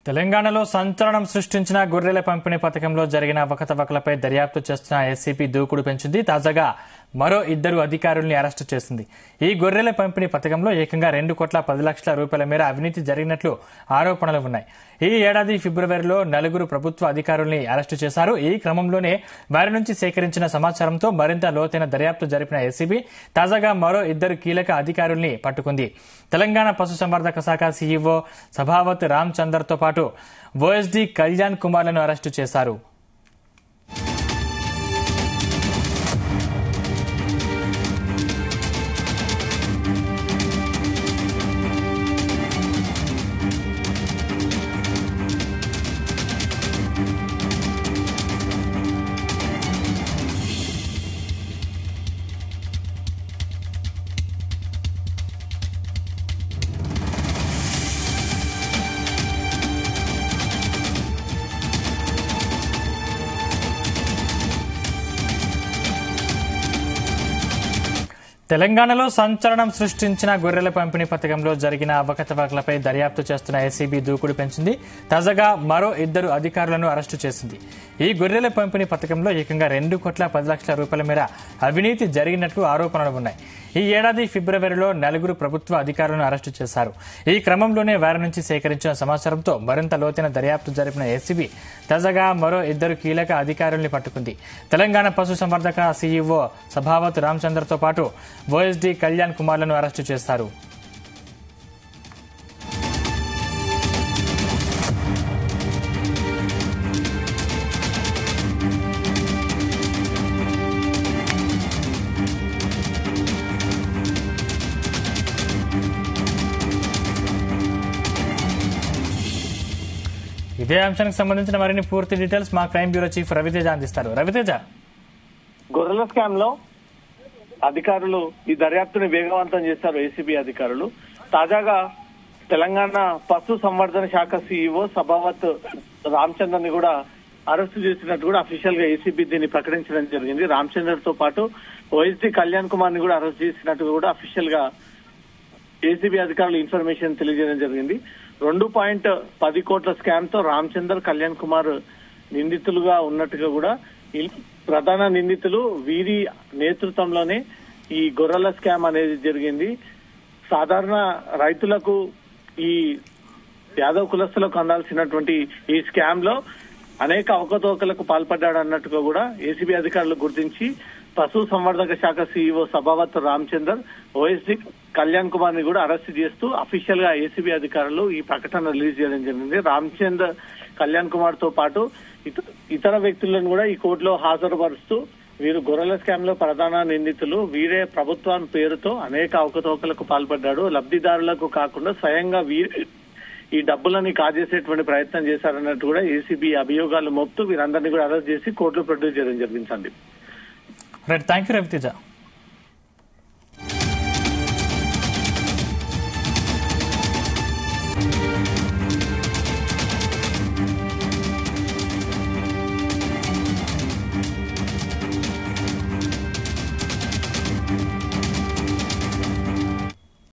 తెలంగాణలో సంచలనం సృష్టించిన గొర్రెల పంపిణీ పథకంలో జరిగిన అవకతవకలపై దర్యాప్తు చేస్తున్న ఎస్సీపీ దూకుడు పెంచింది తాజాగా మరో ఇద్దరు అధికారుల్ని అరెస్టు చేసింది ఈ గొర్రెల పంపిణీ పథకంలో ఏకంగా రెండు కోట్ల పది లక్షల రూపాయల మేర అవినీతి జరిగినట్లు ఆరోపణలు ఉన్నాయి ఈ ఏడాది ఫిబ్రవరిలో నలుగురు ప్రభుత్వ అధికారుల్ని అరెస్టు చేశారు ఈ క్రమంలోనే వారి నుంచి సేకరించిన సమాచారంతో మరింత లోతైన దర్యాప్తు జరిపిన ఎస్సీబీ తాజాగా మరో ఇద్దరు కీలక అధికారుల్ని పట్టుకుంది తెలంగాణ పశుసంవర్ధక శాఖ సీఈఓ సభావత్ రామ్ చందర్తో పాటు ఓఎస్డీ కళ్యాణ్ కుమార్లను అరెస్టు చేశారు తెలంగాణలో సంచలనం సృష్టించిన గొర్రెల పంపిణీ పథకంలో జరిగిన అవకతవకలపై దర్యాప్తు చేస్తున్న ఏసీబీ దూకుడు పెంచింది తాజాగా మరో ఇద్దరు అధికారులను అరెస్టు చేసింది ఈ గొర్రెల పంపిణీ పథకంలో ఏకంగా రెండు కోట్ల పది లక్షల రూపాయల మేర అవినీతి జరిగినట్లు ఆరోపణలు ఉన్నాయి ఈ ఏడాది ఫిబ్రవరిలో నలుగురు ప్రభుత్వ అధికారులను అరెస్టు చేశారు ఈ క్రమంలోనే వారి నుంచి సేకరించిన సమాచారంతో మరింత లోతైన దర్యాప్తు జరిపిన ఏసీబీ తాజాగా మరో ఇద్దరు కీలక అధికారుల్ని పట్టుకుంది తెలంగాణ పశుసంవర్ధక సీఈఓ సభావత్ రామచంద్రతో పాటు ఓఎస్డీ కళ్యాణ్ కుమార్లను అరెస్టు చేశారు ఇదే అంశానికి సంబంధించిన మరిన్ని పూర్తి డీటెయిల్స్ మా క్రైమ్ బ్యూరో చీఫ్ రవితేజ అందిస్తారు రవితేజ గొర్రెల స్కామ్ లో అధికారులు ఈ దర్యాప్తుని వేగవంతం చేశారు ఏసీబీ అధికారులు తాజాగా తెలంగాణ పశు సంవర్ధన శాఖ సీఈఓ సభావత్ రామచందర్ ని కూడా అరెస్టు చేసినట్టు కూడా అఫీషియల్ గా ఏసీబీ దీన్ని ప్రకటించడం జరిగింది రామచందర్ తో పాటు ఓఎస్డీ కళ్యాణ్ కుమార్ ని కూడా అరెస్ట్ చేసినట్టు కూడా అఫీషియల్ గా ఏసీబీ అధికారులు ఇన్ఫర్మేషన్ తెలియజేయడం జరిగింది రెండు పాయింట్ పది కోట్ల స్కామ్ తో రామచందర్ కళ్యాణ్ కుమార్ నిందితులుగా ఉన్నట్టుగా కూడా ఈ ప్రధాన నిందితులు వీరి నేతృత్వంలోనే ఈ గొర్రెల స్కామ్ అనేది జరిగింది సాధారణ రైతులకు ఈ యాదవ్ కులస్తులకు అందాల్సినటువంటి ఈ స్కామ్ లో అనేక అవకతవకలకు పాల్పడ్డాడు అన్నట్టుగా కూడా ఏసీబీ అధికారులు గుర్తించి పశు సంవర్ధక శాఖ సీఈఓ సభావత్ రామచందర్ ఓఎస్డీ కళ్యాణ్ కుమార్ ని కూడా అరెస్ట్ చేస్తూ అఫీషియల్ గా ఏసీబీ అధికారులు ఈ ప్రకటన రిలీజ్ చేయడం జరిగింది రామచందర్ కళ్యాణ్ కుమార్ తో పాటు ఇత- ఇతర వ్యక్తులను కూడా ఈ కోర్టులో హాజరుపరుస్తూ వీరు గొర్రెల స్కామ్ లో ప్రధాన నిందితులు వీరే ప్రభుత్వం పేరుతో అనేక అవకతవకలకు పాల్పడ్డాడు లబ్ధిదారులకు కాకుండా స్వయంగా వీరే ఈ డబ్బులని కాజేసేటువంటి ప్రయత్నం చేశారన్నట్టు కూడా ఏసీబీ అభియోగాలు మోపుతూ వీరందరినీ కూడా అరెస్ట్ చేసి కోర్టులో ప్రొడ్యూస్ చేయడం జరిగింది Sandeep right thank you Raviteja